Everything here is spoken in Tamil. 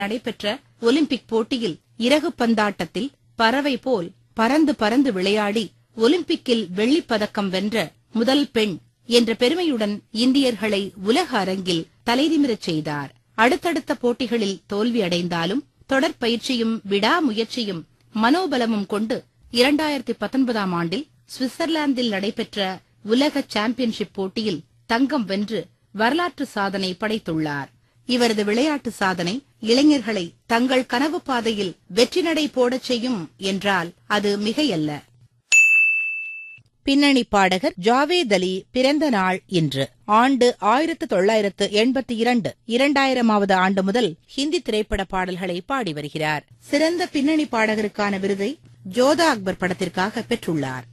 நடைபெற்ற ஒலிம்பிக் போட்டியில் இறகு பந்தாட்டத்தில் பறவை போல் பறந்து பறந்து விளையாடி ஒலிம்பிக்கில் வெள்ளிப் பதக்கம் வென்ற முதல் பெண் என்ற பெருமையுடன் இந்தியர்களை உலக அரங்கில் தலைநிமிரச் செய்தார் அடுத்தடுத்த போட்டிகளில் தோல்வியடைந்தாலும் தொடர் பயிற்சியும் விடாமுயற்சியும் மனோபலமும் கொண்டு இரண்டாயிரத்தி பத்தொன்பதாம் ஆண்டில் சுவிட்சர்லாந்தில் நடைபெற்ற உலக சாம்பியன்ஷிப் போட்டியில் தங்கம் வென்று வரலாற்று சாதனை படைத்துள்ளார் இவரது விளையாட்டு சாதனை இளைஞர்களை தங்கள் கனவு பாதையில் வெற்றி நடை போடச் செய்யும் என்றால் அது மிகையல்ல பின்னணி பாடகர் ஜாவேத் அலி பிறந்த நாள் இன்று ஆண்டு ஆயிரத்து தொள்ளாயிரத்து எண்பத்தி இரண்டு இரண்டாயிரமாவது ஆண்டு முதல் ஹிந்தி திரைப்பட பாடல்களை பாடி வருகிறார் சிறந்த பின்னணி பாடகருக்கான விருதை ஜோதா அக்பர் படத்திற்காக பெற்றுள்ளார்